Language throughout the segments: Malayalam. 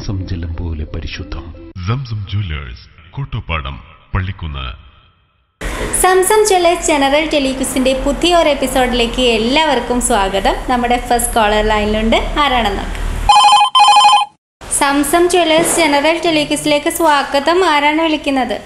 സംസം ജലം പോലെ പരിശുദ്ധം Zamzam jewellers Kottopadam Pallikkunnu Zamzam jewellers general ടെലിക്യൂസിന്റെ പുതിയൊരു എപ്പിസോഡിലേക്ക് എല്ലാവർക്കും സ്വാഗതം നമ്മുടെ ഫസ്റ്റ് കോളർ ലൈനിലുണ്ട് ആരാണെന്ന് നോക്കാം സംസം ജ്വല്ലേഴ്സ് ജനറൽ ടെലിക്യൂസിലേക്ക് സ്വാഗതം ആരാണ് വിളിക്കുന്നത്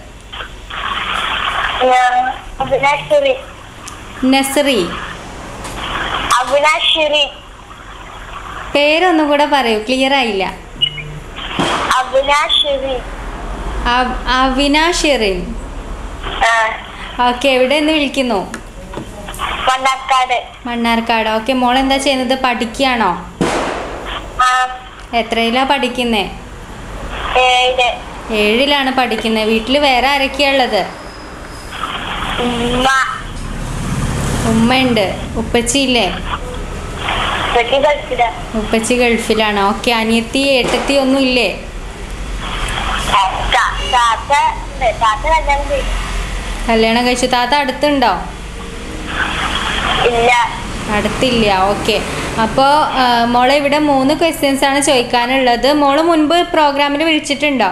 അവിനാശ്വരി നസറി അവിനാശ്വരി പേരൊന്നും കൂടെ പറയൂ ക്ലിയർ ആയില്ല അവിനാശ്വരി അവ്- അവിനാഷിറിൻ ആ ഓക്കെ എവിടെ നിന്ന് വിളിക്കുന്നു മണ്ണാക്കാട് മണ്ണാർക്കാട് ഓക്കെ മോൾ എന്താ ചെയ്യുന്നത് പഠിക്കുകയാണോ ആ എത്രയിലാ പഠിക്കുന്നേ ഏഴ് ഏഴിലാണ് പഠിക്കുന്നത് വീട്ടിൽ വേറെ ആരൊക്കെയാ ഉള്ളത് ഉമ്മ ഉമ്മയുണ്ട് ഉപ്പച്ചിയില്ലേ വെട്ടി കളിച്ചിട ഉപ്പച്ചി ഗൾഫിലാണ് ഓക്കെ അനിയത്തി ഏട്ടത്തി ഒന്നും ഇല്ലേ താത്ത ഉണ്ട്. താത്ത കല്യാണം ചെയ്തു കല്യാണം കഴിച്ചു താത്ത അടുത്തുണ്ടോ ഇല്ല അടുത്തില്ല ഓക്കെ അപ്പോൾ മോളെ ഇവിടെ മൂന്ന് ക്വസ്റ്റ്യൻസ് ആണ് ചോദിക്കാനുള്ളത് മോള് മുൻപ് പ്രോഗ്രാമിൽ വിളിച്ചിട്ടുണ്ടോ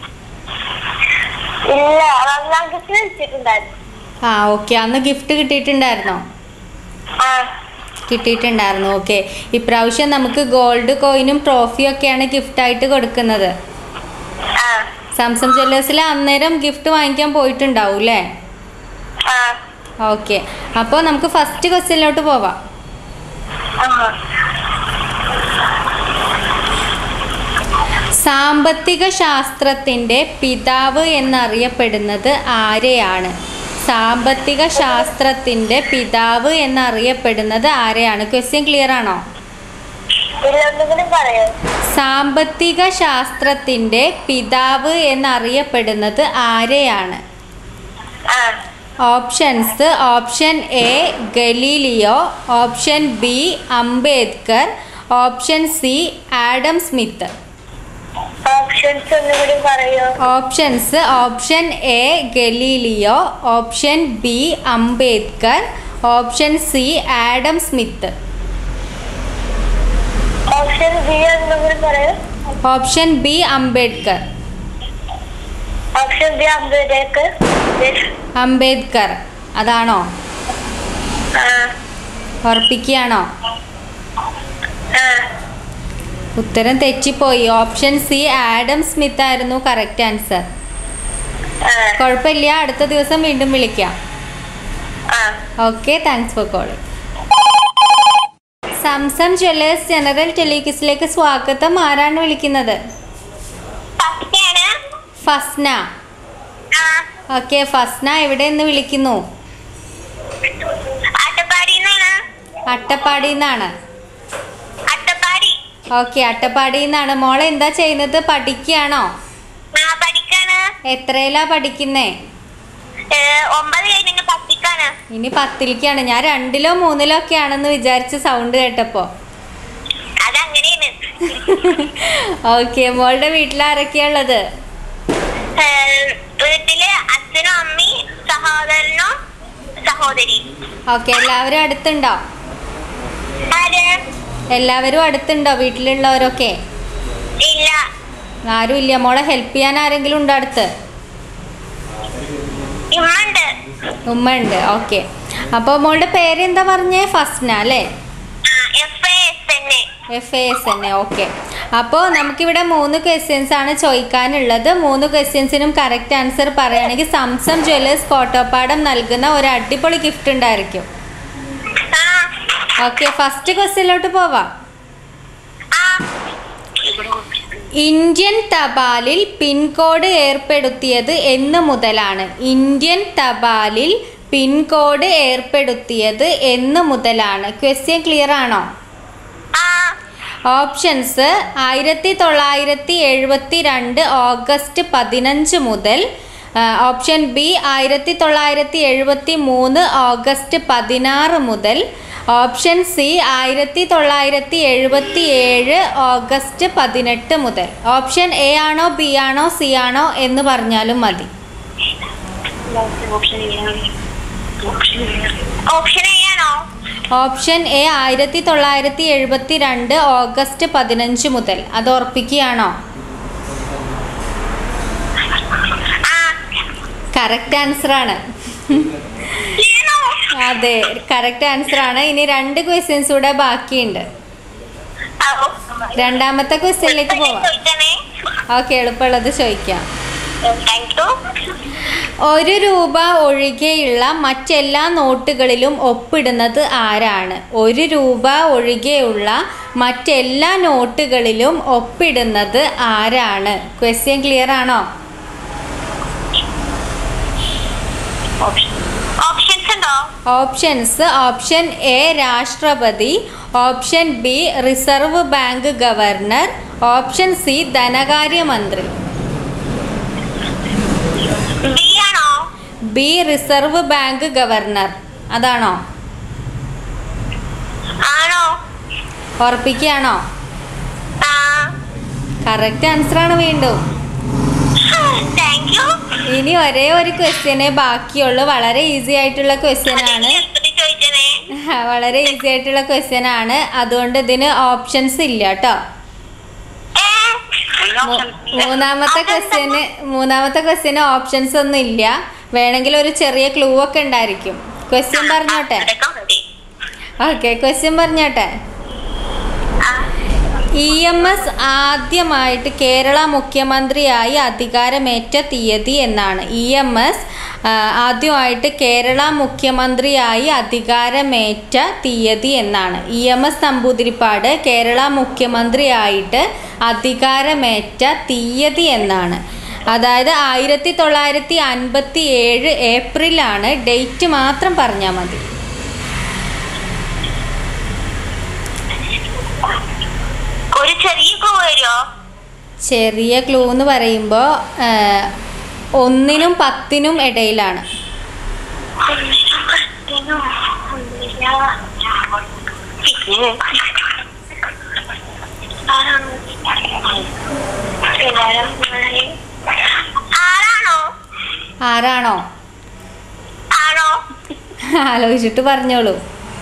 ഇല്ല റംസാൻ കൃഷ്ണ വിളിച്ചിട്ടുണ്ടായിരുന്നു ആ ഓക്കെ അന്ന് ഗിഫ്റ്റ് കിട്ടിയിട്ടുണ്ടായിരുന്നോ ആ കിട്ടിയിട്ടുണ്ടായിരുന്നു ഓക്കെ ഇപ്രാവശ്യം നമുക്ക് ഗോൾഡ് കോയിനും ട്രോഫിയും ഒക്കെയാണ് ഗിഫ്റ്റായിട്ട് കൊടുക്കുന്നത് ആ സാംസങ് ജ്വല്ലേഴ്സിൽ അന്നേരം ഗിഫ്റ്റ് വാങ്ങിക്കാൻ പോയിട്ടുണ്ടാവും അല്ലേ ആ ഓക്കെ അപ്പോൾ നമുക്ക് ഫസ്റ്റ് ക്വസ്റ്റ്യനിലോട്ട് പോവാം ആ സാമ്പത്തിക ശാസ്ത്രത്തിൻ്റെ പിതാവ് എന്നറിയപ്പെടുന്നത് ആരെയാണ് സാമ്പത്തിക ശാസ്ത്രത്തിൻ്റെ പിതാവ് എന്നറിയപ്പെടുന്നത് ആരെയാണ് ക്വസ്റ്റ്യൻ ക്ലിയർ ആണോ ഇല്ല ഒന്നുകൂടി പറയൂ സാമ്പത്തിക ശാസ്ത്രത്തിൻ്റെ പിതാവ് എന്നറിയപ്പെടുന്നത് ആരെയാണ് ആ options option A Galileo option B Ambedkar option C Adam Smith options ഒന്നുകൂടി പറയൂ options option A Galileo option B Ambedkar option C Adam Smith option B ഒന്നുകൂടി പറയൂ option B Ambedkar option B അമ്പതേക്ക് അംബേദ്കർ അതാണോ ആ ഉറപ്പിക്കുകയാണോ ആ ഉത്തരം തെറ്റിപ്പോയി ഓപ്ഷൻ സി ആഡം സ്മിത്ത് ആയിരുന്നു കറക്റ്റ് ആൻസർ ആ കുഴപ്പമില്ല അടുത്ത ദിവസം വീണ്ടും വിളിക്കാം ആ okay thanks for calling Zamzam jewellers general ടെലിക്യൂസിലേക്ക് സ്വാഗതം ആരാണ് വിളിക്കുന്നത് ഫസ്റ്റാണ് ഫസ്ന ആ ഓക്കെ ഫസ്ന എവിടെ നിന്ന് വിളിക്കുന്നു അട്ടപ്പാടി നിന്നാണ് അട്ടപ്പാടിയിൽ നിന്നാണ് അട്ടപ്പാടി ഓക്കെ അട്ടപ്പാടിയിൽ നിന്നാണ് മോളെ എന്താ ചെയ്യുന്നത് പഠിക്കുകയാണോ ആ പഠിക്കാണ് എത്രയിലാ പഠിക്കുന്നേ ഏ, ഒമ്പത് കഴിഞ്ഞ് പത്തിക്കാണ് ഇനി പത്തിലേക്കാണ് ഞാൻ രണ്ടിലോ മൂന്നിലോ ഒക്കെ ആണെന്ന് വിചാരിച്ച് സൗണ്ട് കേട്ടപ്പോൾ അതങ്ങനെയാണ് ഓക്കെ മോളുടെ വീട്ടിൽ ആരൊക്കെയാ ഉള്ളത് ഏ, വീട്ടില് അച്ഛനും അമ്മയും സഹോദരനും സഹോദരി ഓക്കെ എല്ലാവരും അടുത്തുണ്ടോ ആര് എല്ലാവരും അടുത്തുണ്ടോ വീട്ടിലുള്ളവരൊക്കെ ഇല്ല ആരും ഇല്ല മോളെ ഹെൽപ്പ് ചെയ്യാൻ ആരെങ്കിലും ഉണ്ടോ അടുത്ത് ഇമ്മുണ്ട് ഉമ്മ ഉണ്ട് ഓക്കെ അപ്പോൾ മോളുടെ പേരെന്താ പറഞ്ഞേ ഫസ്ന അല്ലേ എഫ് എസ് തന്നെ എഫ് എ എസ് തന്നെ ഓക്കെ അപ്പോൾ നമുക്കിവിടെ മൂന്ന് ക്വസ്റ്റ്യൻസ് ആണ് ചോദിക്കാനുള്ളത് മൂന്ന് ക്വസ്റ്റ്യൻസിനും കറക്റ്റ് ആൻസർ പറയുകയാണെങ്കിൽ സംസം ജ്വല്ലേഴ്സ് കോട്ടോപ്പാടം നൽകുന്ന ഒരു അടിപൊളി ഗിഫ്റ്റ് ഉണ്ടായിരിക്കും ആ ഓക്കെ ഫസ്റ്റ് ക്വസ്റ്റ്യനിലോട്ട് പോവാം ആ ഇന്ത്യൻ തപാലിൽ പിൻകോഡ് ഏർപ്പെടുത്തിയത് എന്ന് മുതലാണ് ഇന്ത്യൻ തപാലിൽ പിൻകോഡ് ഏർപ്പെടുത്തിയത് എന്ന് മുതലാണ് ക്വസ്റ്റ്യൻ ക്ലിയർ ആണോ ആ ഓപ്ഷൻസ് ആയിരത്തി തൊള്ളായിരത്തി എഴുപത്തി രണ്ട് ഓഗസ്റ്റ് പതിനഞ്ച് മുതൽ ആ, ഓപ്ഷൻ ബി ആയിരത്തി തൊള്ളായിരത്തി എഴുപത്തി മൂന്ന് ഓഗസ്റ്റ് പതിനാറ് മുതൽ ഓപ്ഷൻ സി ആയിരത്തി തൊള്ളായിരത്തി എഴുപത്തി ഏഴ് ഓഗസ്റ്റ് പതിനെട്ട് മുതൽ ഓപ്ഷൻ എ ആണോ ബി ആണോ സി ആണോ എന്ന് പറഞ്ഞാലും മതി ഓപ്ഷൻ എ ആണോ ഓപ്ഷൻ എ ആയിരത്തി തൊള്ളായിരത്തി എഴുപത്തി രണ്ട് ഓഗസ്റ്റ് പതിനഞ്ച് മുതൽ അത് ഉറപ്പിക്കുകയാണോ കറക്റ്റ് ആൻസർ ആണ് ഏനോ അതെ കറക്റ്റ് ആൻസർ ആണ് ഇനി രണ്ട് ക്വസ്റ്റ്യൻസ് കൂടെ ബാക്കിയുണ്ട് ആവോ രണ്ടാമത്തെ ക്വസ്റ്റ്യനിലേക്ക് പോവാം ചോദിച്ചേ ഓക്കെ എളുപ്പമുള്ളത് ചോദിക്കാം താങ്ക് യു ഒരു രൂപ ഒഴികെയുള്ള മറ്റെല്ലാ നോട്ടുകളിലും ഒപ്പിടുന്നത് ആരാണ് ഒരു രൂപ ഒഴികെയുള്ള മറ്റെല്ലാ നോട്ടുകളിലും ഒപ്പിടുന്നത് ആരാണ് ക്വസ്റ്റ്യൻ ക്ലിയർ ആണോ ഓപ്ഷൻസ് ഉണ്ടോ ഓപ്ഷൻസ് ഓപ്ഷൻ എ രാഷ്ട്രപതി option B reserve bank governor option C ധനകാര്യമന്ത്രി ബി ആണോ ബി റിസർവ് ബാങ്ക് ഗവർണർ അതാണോ ആണോ ഉറപ്പിക്കുകയാണോ ആ കറക്റ്റ് ആൻസർ ആണ് വീണ്ടും താങ്ക് യു ഇനി ഒരേ ഒരു ക്വസ്റ്റ്യനെ ബാക്കിയുള്ളൂ വളരെ ഈസി ആയിട്ടുള്ള ക്വസ്റ്റ്യൻ ആണ് ചോദിച്ചേ വളരെ ഈസി ആയിട്ടുള്ള ക്വസ്റ്റ്യൻ ആണ് അതുകൊണ്ട് ഇതിന് ഓപ്ഷൻസ് ഇല്ല കേട്ടോ മൂന്നാമത്തെ ക്വസ്റ്റ്യന് മൂന്നാമത്തെ ക്വസ്റ്റ്യന് ഓപ്ഷൻസ് ഒന്നും ഇല്ല വേണമെങ്കിൽ ഒരു ചെറിയ ക്ലൂ ഒക്കെ ഉണ്ടായിരിക്കും ക്വസ്റ്റ്യൻ പറഞ്ഞോട്ടെ ഓക്കെ ക്വസ്റ്റ്യൻ പറഞ്ഞോട്ടെ ഇ എം എസ് ആദ്യമായിട്ട് കേരള മുഖ്യമന്ത്രിയായി അധികാരമേറ്റ തീയതി എന്നാണ് ഇ എം എസ് ആദ്യമായിട്ട് കേരള മുഖ്യമന്ത്രിയായി അധികാരമേറ്റ തീയതി എന്നാണ് E M S Namboodiripad Kerala മുഖ്യമന്ത്രിയായിട്ട് അധികാരമേറ്റ തീയതി എന്നാണ് അതായത് ആയിരത്തി തൊള്ളായിരത്തി അൻപത്തി ഏഴ് ഏപ്രിലാണ് ഡേറ്റ് മാത്രം പറഞ്ഞാൽ മതി ഒരു ചെറിയ ക്ലൂ വരുമോ ചെറിയ ക്ലൂ എന്ന് പറയുമ്പോൾ ഒന്നിനും പത്തിനും ഇടയിലാണ് ആരാണോ ആരാണോ ആണോ ആലോചിച്ചിട്ട് പറഞ്ഞോളൂ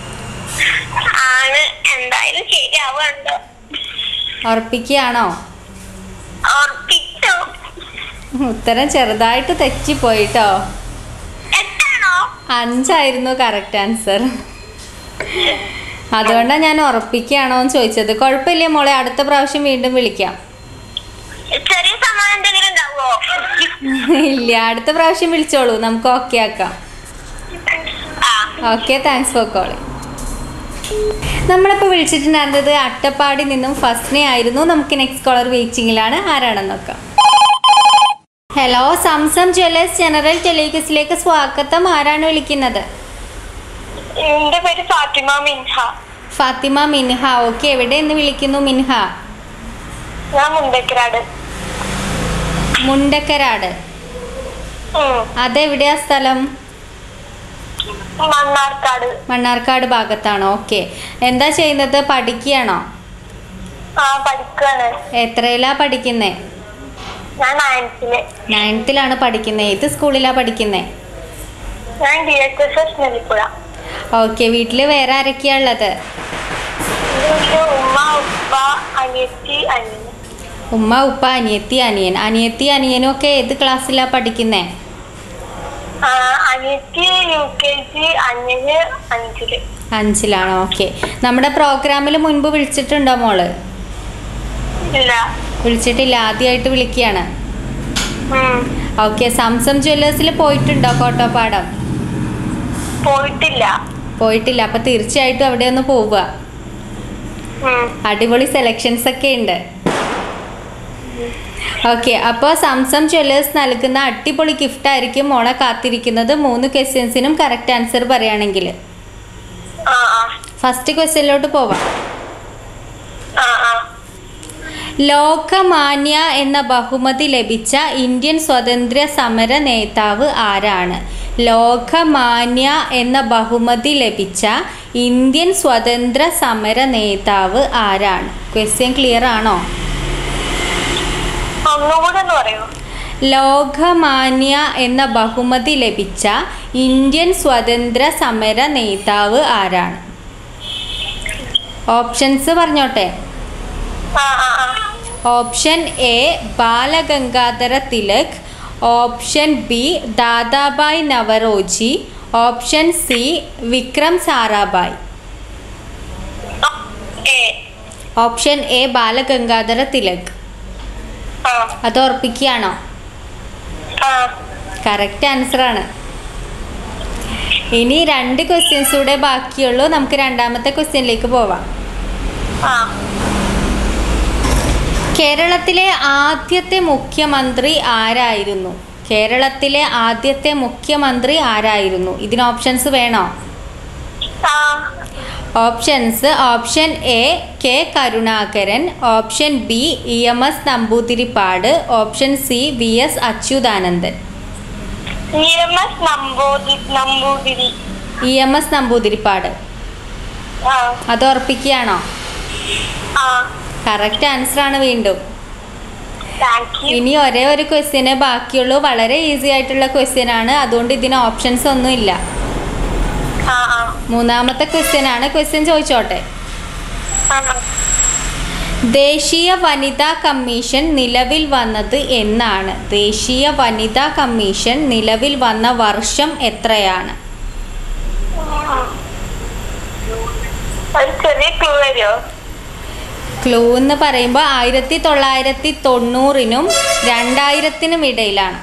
ആണ് എന്തായാലും ശരിയാവുണ്ടോ ഉറപ്പിക്കുകയാണോ ഓർപ്പിച്ചു ഉത്തരം ചെറുതായിട്ട് തെറ്റിപ്പോയിട്ടോ എത്താണോ അഞ്ചായിരുന്നു കറക്റ്റ് ആൻസർ അതുകൊണ്ടാണ് ഞാൻ ഉറപ്പിക്കുകയാണോ എന്ന് ചോദിച്ചത് കുഴപ്പമില്ല മോളെ അടുത്ത പ്രാവശ്യം വീണ്ടും വിളിക്കാം ചെറിയ സമ്മാനം എന്തെങ്കിലും ഉണ്ടാവോ ഇല്ല അടുത്ത പ്രാവശ്യം വിളിച്ചോളൂ നമുക്ക് ഓക്കെ ആക്കാം ആ ഓക്കെ താങ്ക്സ് ഫോർ കോളിംഗ് നമ്മളിപ്പോൾ വിളിച്ചിട്ടുണ്ടായിരുന്നത് അട്ടപ്പാടി നിന്നും ഫസ്റ്റിനെ ആയിരുന്നു നമുക്ക് നെക്സ്റ്റ് കോളർ വെയിറ്റിംഗിലാണ് ആരാണെന്ന് നോക്കാം ഹലോ സംസം ജ്വല്ലേഴ്സ് ജനറൽ ടെലിവിസിലേക്ക് സ്വാഗതം ആരാണ് വിളിക്കുന്നത് എന്റെ പേര് ഫാത്തിമ മിൻഹ ഫാത്തിമ മിൻഹ ഓക്കെ എവിടെ നിന്ന് വിളിക്കുന്നു മിൻഹ ഞാൻ മുണ്ടക്കരാട് മുണ്ടക്കരാട് അതെവിടെയാ സ്ഥലം മണ്ണാർക്കാട് മണ്ണാർക്കാട് ഭാഗത്താണോ ഓക്കെ എന്താ ചെയ്യുന്നത് പഠിക്കുകയാണോ ആ പഠിക്കാണ് എത്രയിലാ പഠിക്കുന്നേ ഞാൻ നയൻത്തില് നയൻത്തിലാണ് പഠിക്കുന്നത് ഏത് സ്കൂളിലാണ് പഠിക്കുന്നത് ഞാൻ D H S S Nellipuzha okay വീട്ടിൽ വേറെ ആരൊക്കെയാ ഉള്ളത് വീട്ടില് ഉമ്മ ഉപ്പ അനിയത്തി അനിയൻ ഉമ്മ ഉപ്പ അനിയത്തി അനിയൻ അനിയത്തി അനിയനും ഒക്കെ ഏത് ക്ലാസ്സിലാണ് പഠിക്കുന്നത് ആ, അനിയത്തി യു കെ ജി അനിയന് അഞ്ചില് അഞ്ചിലാണോ ഓക്കെ നമ്മുടെ പ്രോഗ്രാമിൽ മുൻപ് വിളിച്ചിട്ടുണ്ടോ മോള് ഇല്ല വിളിച്ചിട്ടില്ല ആദ്യമായിട്ട് വിളിക്കുകയാണ് ഉം. ഓക്കെ സംസം ജ്വല്ലേഴ്സിൽ പോയിട്ടുണ്ടോ കോട്ടോപ്പാടം പോയിട്ടില്ല പോയിട്ടില്ല അപ്പോൾ തീർച്ചയായിട്ടും അവിടെ ഒന്ന് പോവുക ഉം. അടിപൊളി സെലക്ഷൻസ് ഒക്കെ ഉണ്ട് ഓക്കെ അപ്പോൾ സംസം ജ്വല്ലേഴ്സ് നൽകുന്ന അടിപൊളി ഗിഫ്റ്റ് ആയിരിക്കും മോളെ കാത്തിരിക്കുന്നത് മൂന്ന് ക്വസ്റ്റ്യൻസിനും കറക്റ്റ് ആൻസർ പറയുകയാണെങ്കിൽ ആ ആ ഫസ്റ്റ് ക്വസ്റ്റ്യനിലോട്ട് പോവാം ആ ആ ലോകമാന്യ എന്ന ബഹുമതി ലഭിച്ച ഇന്ത്യൻ സ്വാതന്ത്ര്യ സമര നേതാവ് ആരാണ് ലോകമാന്യ എന്ന ബഹുമതി ലഭിച്ച ഇന്ത്യൻ സ്വതന്ത്ര സമര നേതാവ് ആരാണ് ക്വസ്റ്റ്യൻ ക്ലിയർ ആണോ ഒന്നുകൂടെ ഒന്ന് പറയൂ ലോകമാന്യ എന്ന ബഹുമതി ലഭിച്ച ഇന്ത്യൻ സ്വതന്ത്ര സമര നേതാവ് ആരാണ് ഓപ്ഷൻസ് പറഞ്ഞോട്ടെ ആ ആ ആ option A Balagangadhara Tilak option B Dadabhai Naoroji option C Vikram Sarabhai A option A Balagangadhara Tilak ആ അത് ഉറപ്പിക്കുകയാണോ ആ കറക്റ്റ് ആൻസർ ആണ് ഇനി രണ്ട് ക്വസ്റ്റ്യൻസ് കൂടെ ബാക്കിയുള്ളൂ നമുക്ക് രണ്ടാമത്തെ ക്വസ്റ്റ്യനിലേക്ക് പോവാം ആ കേരളത്തിലെ ആദ്യത്തെ മുഖ്യമന്ത്രി ആരായിരുന്നു കേരളത്തിലെ ആദ്യത്തെ മുഖ്യമന്ത്രി ആരായിരുന്നു ഇതിന് ഓപ്ഷൻസ് വേണോ ആ options option A K Karunakaran option B E M S Namboodiripad option C V S Achuthanandan E M S Namboothi Namboothiri E M S Namboodiripad ആ അത് ഉറപ്പിക്കുകയാണോ ആ കറക്റ്റ് ആൻസർ ആണ് വീണ്ടും താങ്ക് യു ഇനി ഒരേ ഒരു ക്വസ്റ്റ്യനെ ബാക്കിയുള്ളൂ വളരെ ഈസി ആയിട്ടുള്ള ക്വസ്റ്റ്യൻ ആണ് അതുകൊണ്ട് ഇതിന് ഓപ്ഷൻസ് ഒന്നും ഇല്ല ആ ആ മൂന്നാമത്തെ ക്വസ്റ്റ്യൻ ആണ് ക്വസ്റ്റ്യൻ ചോദിച്ചോട്ടെ ആ ദേശീയ വനിതാ കമ്മീഷൻ നിലവിൽ വന്നത് എന്നാണ് ദേശീയ വനിതാ കമ്മീഷൻ നിലവിൽ വന്ന വർഷം എത്രയാണ് ഒരു ചെറിയ ക്ലൂ വരുമോ ക്ലൂ എന്ന് പറയുമ്പോൾ ആയിരത്തി തൊള്ളായിരത്തി തൊണ്ണൂറിനും രണ്ടായിരത്തിനും ഇടയിലാണ്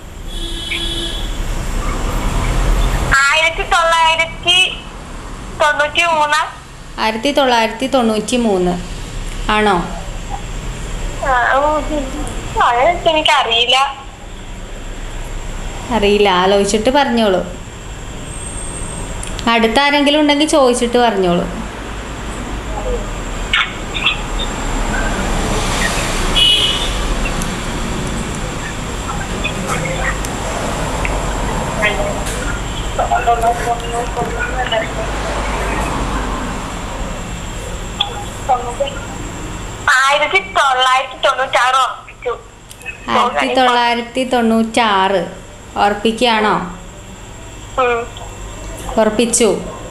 ആയിരത്തി തൊള്ളായിരത്തി തൊണ്ണൂറ്റി മൂന്ന് ആയിരത്തി തൊള്ളായിരത്തി തൊണ്ണൂറ്റി മൂന്ന് ആണോ അതൊക്കെ എനിക്കറിയില്ല അറിയില്ല ആലോചിച്ചിട്ട് പറഞ്ഞോളൂ അടുത്ത ആരെങ്കിലും ഉണ്ടെങ്കിൽ ചോദിച്ചിട്ട് പറഞ്ഞോളൂ ആയിരത്തി തൊള്ളായിരത്തി തൊണ്ണൂറ്റാറ് ഉറപ്പിച്ചു ആയിരത്തി തൊള്ളായിരത്തി തൊണ്ണൂറ്റാറ് ഉറപ്പിക്കുകയാണോ ഉം. ഉറപ്പിച്ചു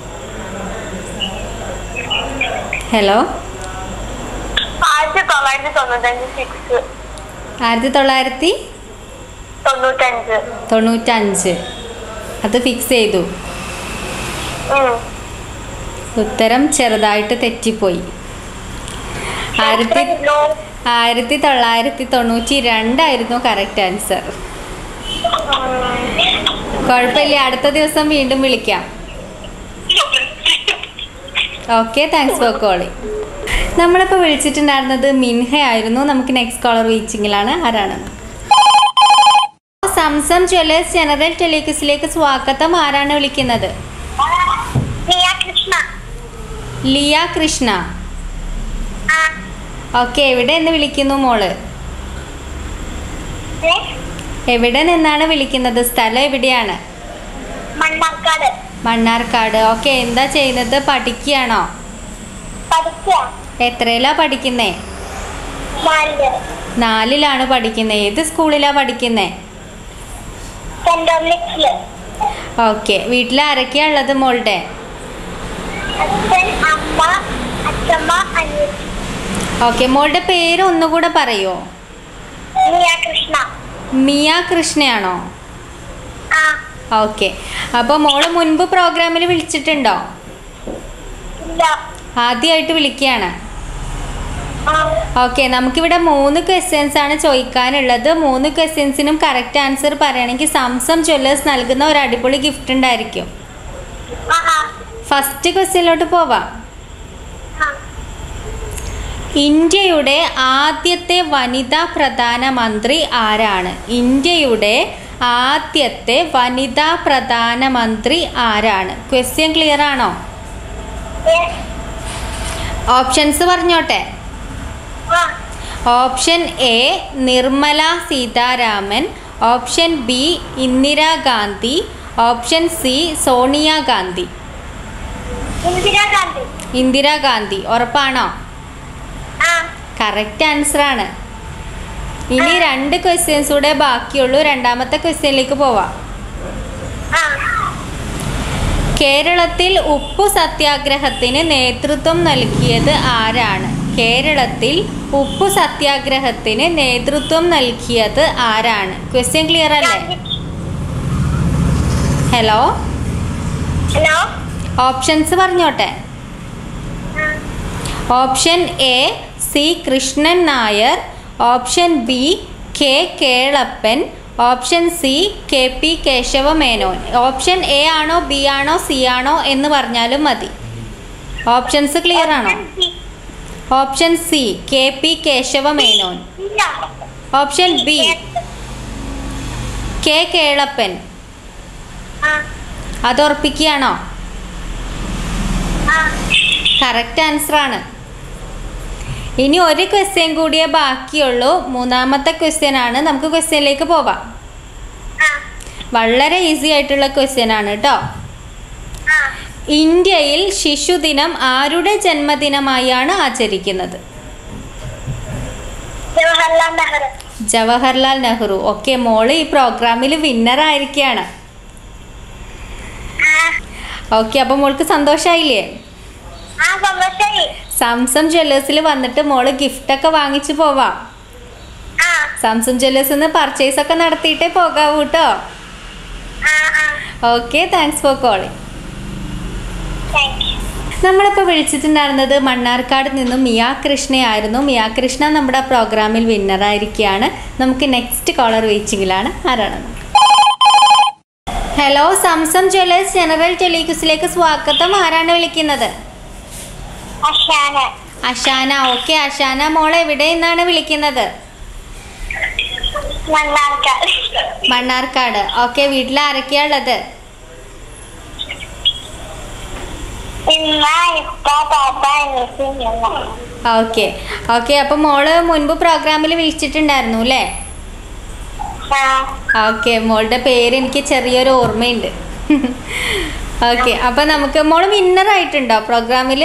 ഹലോ ആയിരത്തി തൊള്ളായിരത്തി തൊണ്ണൂറ്റഞ്ച് സിക്സ് ആയിരത്തി തൊള്ളായിരത്തി തൊണ്ണൂറ്റഞ്ച് തൊണ്ണൂറ്റഞ്ച് അത് ഫിക്സ് ചെയ്തു ഉം. ഉത്തരം ചെറുതായിട്ട് തെറ്റിപ്പോയി ആയിരത്തി എത്രയായിരുന്നു? ആയിരത്തി തൊള്ളായിരത്തി തൊണ്ണൂറ്റി രണ്ടായിരുന്നു കറക്റ്റ് ആൻസർ കുഴപ്പമില്ല അടുത്ത ദിവസം വീണ്ടും വിളിക്കാം ഓക്കെ താങ്ക്സ് ഫോർ കോളിംഗ് നമ്മളിപ്പോൾ വിളിച്ചിട്ടുണ്ടായിരുന്നത് മിൻഹ ആയിരുന്നു നമുക്ക് നെക്സ്റ്റ് കോളർ റീച്ചിങ്ങിലാണ് ആരാണ് സംസം ജ്വല്ലേഴ്സ് ജനറൽ ടെലിക്യൂസിലേക്ക് സ്വാഗതം ആരാണ് വിളിക്കുന്നത് നിയ കൃഷ്ണ ലിയ കൃഷ്ണ ആ ഓക്കെ എവിടെ നിന്ന് വിളിക്കുന്നു മോള് ഏ? എവിടെ നിന്നാണ് വിളിക്കുന്നത് സ്ഥലം എവിടെയാണ് മണ്ണാർക്കാട് മണ്ണാർക്കാട് ഓക്കെ എന്താ ചെയ്യുന്നത് പഠിക്കുകയാണോ പഠിച്ച എത്രയിലാ പഠിക്കുന്നേ നാല് നാലിലാണ് പഠിക്കുന്നത് ഏത് സ്കൂളിലാ പഠിക്കുന്നേ സെന്റ് ഡൊമിനിക്സില് ഓക്കെ വീട്ടിൽ ആരൊക്കെയാ ഉള്ളത് മോളുടെ അച്ഛൻ അമ്മ അച്ഛമ്മ അനിയത്തി ഓക്കെ മോളുടെ പേര് ഒന്നുകൂടെ പറയുമോ നിയ കൃഷ്ണ മിയ കൃഷ്ണയാണോ ആ ഓക്കെ അപ്പോൾ മോള് മുൻപ് പ്രോഗ്രാമിൽ വിളിച്ചിട്ടുണ്ടോ ഇല്ല ആദ്യമായിട്ട് വിളിക്കുകയാണ് ആ ഓക്കെ നമുക്കിവിടെ മൂന്ന് ക്വസ്റ്റ്യൻസ് ആണ് ചോദിക്കാനുള്ളത് മൂന്ന് ക്വസ്റ്റ്യൻസിനും കറക്റ്റ് ആൻസർ പറയുകയാണെങ്കിൽ സംസം ജ്വല്ലേഴ്സ് നൽകുന്ന ഒരു അടിപൊളി ഗിഫ്റ്റ് ഉണ്ടായിരിക്കും ആ ആ ഫസ്റ്റ് ക്വസ്റ്റ്യനിലോട്ട് പോവാം ആ ഇന്ത്യയുടെ ആദ്യത്തെ വനിതാ പ്രധാനമന്ത്രി ആരാണ് ഇന്ത്യയുടെ ആദ്യത്തെ വനിതാ പ്രധാനമന്ത്രി ആരാണ് ക്വസ്റ്റ്യൻ ക്ലിയർ ആണോ ഏ ഓപ്ഷൻസ് പറഞ്ഞോട്ടെ ആ option A Nirmala Sitharaman option B Indira Gandhi option C Sonia Gandhi Indira Gandhi Indira Gandhi ഉറപ്പാണോ ആ കറക്റ്റ് ആൻസർ ആണ് ഇനി രണ്ട് ക്വസ്റ്റ്യൻസ് കൂടെ ബാക്കിയുള്ളൂ രണ്ടാമത്തെ ക്വസ്റ്റ്യനിലേക്ക് പോവാം ആ കേരളത്തിൽ ഉപ്പു സത്യാഗ്രഹത്തിന് നേതൃത്വം നൽകിയത് ആരാണ് കേരളത്തിൽ ഉപ്പു സത്യാഗ്രഹത്തിന് നേതൃത്വം നൽകിയത് ആരാണ് ക്വസ്റ്റ്യൻ ക്ലിയർ അല്ലേ ഹലോ ഹലോ ഓപ്ഷൻസ് പറഞ്ഞോട്ടെ option A C Krishnan Nair option B K Kelappan option C K P Kesava Menon option A ആണോ ബി ആണോ സി ആണോ എന്ന് പറഞ്ഞാലും മതി ഓപ്ഷൻസ് ക്ലിയർ ആണോ option C K P Kesava Menon ഇല്ല ഓപ്ഷൻ ബി കെ കേളപ്പൻ ആ അത് ഉറപ്പിക്കുകയാണോ ആ കറക്റ്റ് ആൻസർ ആണ് ഇനി ഒരു ക്വസ്റ്റ്യൻ കൂടിയേ ബാക്കിയുള്ളൂ മൂന്നാമത്തെ ക്വസ്റ്റ്യൻ ആണ് നമുക്ക് ക്വസ്റ്റ്യനിലേക്ക് പോവാം ആ വളരെ ഈസി ആയിട്ടുള്ള ക്വസ്റ്റ്യൻ ആണ് കേട്ടോ ആ ഇന്ത്യയിൽ ശിശുദിനം ആരുടെ ജന്മദിനമായാണ് ആചരിക്കുന്നത് ജവഹർലാൽ നെഹ്റു ജവഹർലാൽ നെഹ്റു ഓക്കെ മോള് ഈ പ്രോഗ്രാമിൽ വിന്നർ ആയിരിക്കുകയാണ് ആ ഓക്കെ അപ്പോൾ മോൾക്ക് സന്തോഷമായില്ലേ ആ സന്തോഷായി സാംസം ജ്വല്ലേഴ്സിൽ വന്നിട്ട് മോള് ഗിഫ്റ്റൊക്കെ വാങ്ങിച്ചു പോവാം ആ സാംസം ജ്വല്ലേഴ്സിൽ നിന്ന് പർച്ചേസ് ഒക്കെ നടത്തിയിട്ടേ പോകാവൂ കേട്ടോ ആ ആ okay thanks for calling thank you നമ്മളിപ്പോൾ വിളിച്ചിട്ടുണ്ടായിരുന്നത് മണ്ണാർക്കാട് നിന്നും മിയാ കൃഷ്ണയായിരുന്നു മിയാ കൃഷ്ണ നമ്മുടെ പ്രോഗ്രാമിൽ വിന്നറായിരിക്കുകയാണ് നമുക്ക് നെക്സ്റ്റ് കോളർ വെയിച്ചിങ്ങിലാണ് ആരാണെന്ന് ഹലോ സംസം ജ്വല്ലേഴ്സ് ജനറൽ ടെലിക്യൂസിലേക്ക് സ്വാഗതം ആരാണ് വിളിക്കുന്നത് അഷാന അഷാന ഓക്കെ അഷാന മോൾ എവിടെ നിന്നാണ് വിളിക്കുന്നത് മണ്ണാർക്കാട് മണ്ണാർക്കാട് ഓക്കെ വീട്ടിൽ ആരൊക്കെയാ ഉള്ളത് ഇമ്മ ഇപ്പ പാപ്പ എനിക്ക് ഇല്ല ഓക്കെ ഓക്കെ അപ്പോൾ മോള് മുൻപ് പ്രോഗ്രാമിൽ വിളിച്ചിട്ടുണ്ടായിരുന്നു അല്ലേ ആ ഓക്കെ മോളുടെ പേര് എനിക്ക് ചെറിയൊരു ഓർമ്മയുണ്ട് ഓക്കെ അപ്പോൾ നമുക്ക് മോള് വിന്നർ ആയിട്ടുണ്ടോ പ്രോഗ്രാമിൽ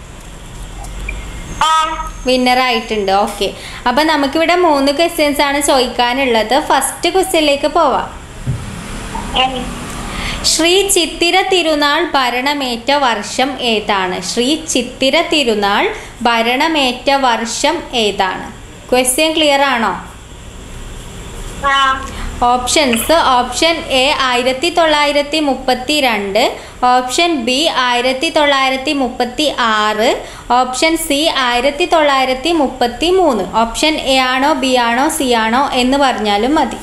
ആ വിന്നർ ആയിട്ടുണ്ട് ഓക്കെ അപ്പോൾ നമുക്കിവിടെ മൂന്ന് ക്വസ്റ്റ്യൻസ് ആണ് ചോദിക്കാനുള്ളത് ഫസ്റ്റ് ക്വസ്റ്റ്യനിലേക്ക് പോവാം ഉം. ശ്രീ ചിത്തിര തിരുനാൾ ഭരണമേറ്റ വർഷം ഏതാണ് ശ്രീ ചിത്തിര തിരുനാൾ ഭരണമേറ്റ വർഷം ഏതാണ് ക്വസ്റ്റ്യൻ ക്ലിയർ ആണോ ആ ഓപ്ഷൻസ് ഓപ്ഷൻ എ ആയിരത്തി തൊള്ളായിരത്തി മുപ്പത്തി രണ്ട് ഓപ്ഷൻ ബി ആയിരത്തി തൊള്ളായിരത്തി മുപ്പത്തി ആറ് ഓപ്ഷൻ സി ആയിരത്തി തൊള്ളായിരത്തി മുപ്പത്തി മൂന്ന് ഓപ്ഷൻ എ ആണോ ബി ആണോ സി ആണോ എന്ന് പറഞ്ഞാലും മതി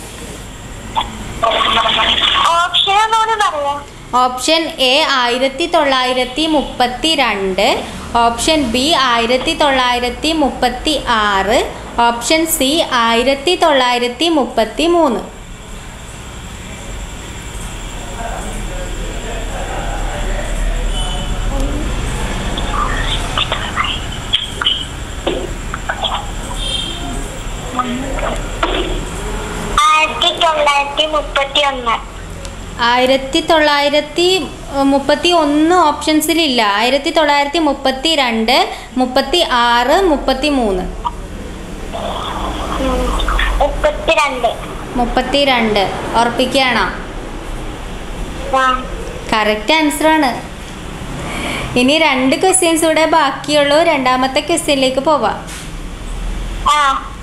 ഓപ്ഷൻ ഒന്നുകൂടി പറയാം ഓപ്ഷൻ എ ആയിരത്തി തൊള്ളായിരത്തി മുപ്പത്തി രണ്ട് ഓപ്ഷൻ ബി ആയിരത്തി തൊള്ളായിരത്തി മുപ്പത്തി ആറ് ഓപ്ഷൻ സി ആയിരത്തി തൊള്ളായിരത്തി മുപ്പത്തി മൂന്ന് ആയിരത്തി തൊള്ളായിരത്തി മുപ്പത്തി ഒന്ന് ആയിരത്തി തൊള്ളായിരത്തി മുപ്പത്തി ഒന്ന് ഓപ്ഷൻസിലില്ല ആയിരത്തി തൊള്ളായിരത്തി മുപ്പത്തി രണ്ട് മുപ്പത്തി ആറ് മുപ്പത്തി മൂന്ന് മുപ്പത്തിരണ്ട് മുപ്പത്തി രണ്ട് ഉറപ്പിക്കുകയാണോ ആ കറക്റ്റ് ആൻസറാണ് ഇനി രണ്ട് ക്വസ്റ്റ്യൻസ് കൂടെ ബാക്കിയുള്ളൂ രണ്ടാമത്തെ ക്വസ്റ്റ്യനിലേക്ക് പോവാം ആ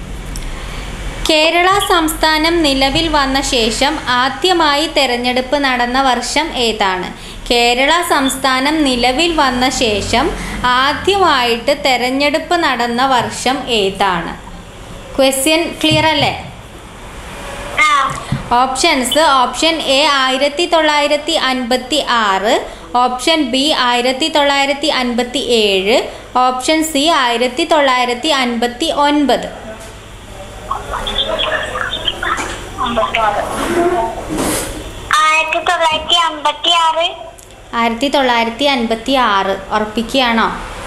കേരള സംസ്ഥാനം നിലവിൽ വന്ന ശേഷം ആദ്യമായി തെരഞ്ഞെടുപ്പ് നടന്ന വർഷം ഏതാണ് കേരള സംസ്ഥാനം നിലവിൽ വന്ന ശേഷം ആദ്യമായിട്ട് തെരഞ്ഞെടുപ്പ് നടന്ന വർഷം ഏതാണ് ക്വസ്റ്റ്യൻ ക്ലിയർ അല്ലേ ആ ഓപ്ഷൻസ് ഓപ്ഷൻ എ ആയിരത്തി തൊള്ളായിരത്തി അൻപത്തി ആറ് ഓപ്ഷൻ ബി ആയിരത്തി തൊള്ളായിരത്തി അൻപത്തി ഏഴ് ഓപ്ഷൻ സി ആയിരത്തി തൊള്ളായിരത്തി അൻപത്തി ഒൻപത് ആയിരത്തി തൊള്ളായിരത്തി അമ്പത്തി ആറ് ആയിരത്തി തൊള്ളായിരത്തി അൻപത്തി ആറ് ഉറപ്പിക്കുകയാണോ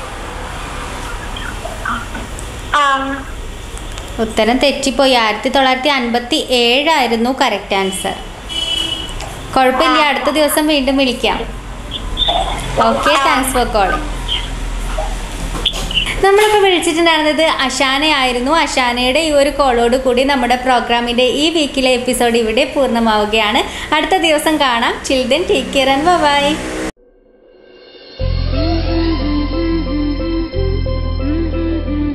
ആ ഉത്തരം തെറ്റിപ്പോയി ആയിരത്തി തൊള്ളായിരത്തി അൻപത്തി ഏഴായിരുന്നു കറക്റ്റ് ആൻസർ കുഴപ്പമില്ല അടുത്ത ദിവസം വീണ്ടും വിളിക്കാം ഓക്കെ താങ്ക്സ് ഫോർ കോളിംഗ് നമ്മളിപ്പോൾ വിളിച്ചിട്ടുണ്ടായിരുന്നത് അഷാനയായിരുന്നു അഷാനയുടെ ഈ ഒരു കോളോട് കൂടി നമ്മുടെ പ്രോഗ്രാമിൻ്റെ ഈ വീക്കിലെ എപ്പിസോഡ് ഇവിടെ പൂർണ്ണമാവുകയാണ് അടുത്ത ദിവസം കാണാം children take care and bye Mm-hmm.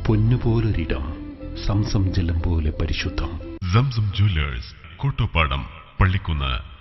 പൊന്നുപോലൊരിടം സംസം ജലം പോലെ പരിശുദ്ധം സംസം ജ്വല്ലേഴ്സ് കോട്ടോപ്പാടം പള്ളിക്കുന്ന്